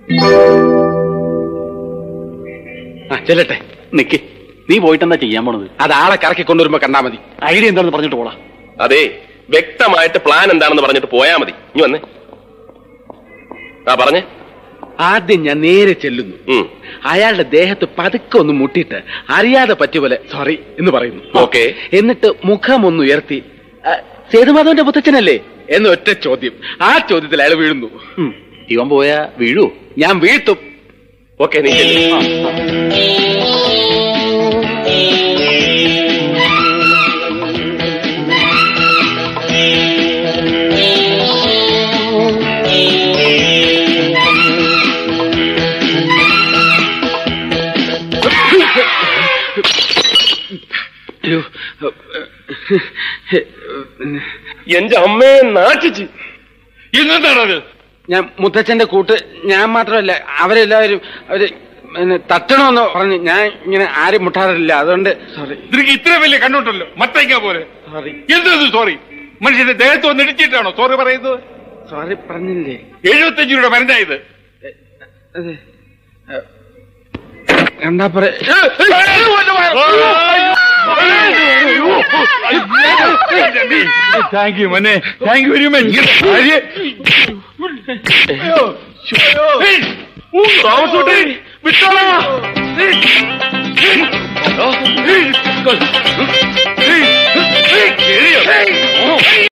ആ ചെല്ലട്ടെ നിക്ക് നീ പോയിട്ട് എന്താ ചെയ്യാൻ പോണത് അത് ആളെ കറക്കി കൊണ്ടുവരുമ്പോ കണ്ടാ മതി ഐഡിയ എന്താണെന്ന് പറഞ്ഞിട്ട് പോടാ അതെ വ്യക്തമായിട്ട് പ്ലാൻ എന്താണെന്ന് പറഞ്ഞിട്ട് പോയാ മതി ഇനി വന്നേ ആ പറഞ്ഞേ ആദ്യം ഞാൻ നേരെ ചെല്ലുന്നു ഉം. അയാളുടെ ദേഹത്ത് പതുക്കെ ഒന്ന് മുട്ടിയിട്ട് അറിയാതെ പറ്റിയ പോലെ സോറി എന്ന് പറയുന്നു ഓക്കേ. എന്നിട്ട് മുഖം ഒന്ന് ഉയർത്തി "ആ, സേതുമാധവന്റെ മുത്തച്ഛനല്ലേ എന്ന് ഒറ്റ ചോദ്യം ആ ചോദ്യത്തിൽ അയാൾ വീഴുന്നു ഉം. ഇവൻ പോയാ വീഴൂ ഞാൻ വീഴ്ത്തും ഓക്കെ നീ ചെല്ല്. അയ്യോ. എന്റെ അമ്മയെ നാട്ടിച്ച് ഇന്നെന്താണത് ഞാൻ മുത്തച്ഛന്റെ കൂട്ട് ഞാൻ മാത്രമല്ല അവരെല്ലാവരും അവര് പിന്നെ തട്ടണമെന്ന് പറഞ്ഞ് ഞാൻ ഇങ്ങനെ ആരും മുട്ടാറില്ല അതുകൊണ്ട് സോറി നിനക്ക് ഇത്ര വലിയ കണ്ണുണ്ടല്ലോ മത്തയ്ക്ക പോലെ സോറി എന്തത് സോറി മനുഷ്യന്റെ ദേഹത്ത് വന്ന് ഇടിച്ചിട്ടാണോ സോറി പറയുന്നത് സോറി പറഞ്ഞില്ലേ എഴുപത്തഞ്ച് രൂപയുടെ മരുന്നായത് അതെ കണ്ടാ പറ താങ്ക് യു മനെ താങ്ക് യു വെരി മച്ച് താമസോട്ടെ വിട്ടോളാ വിട്ടോ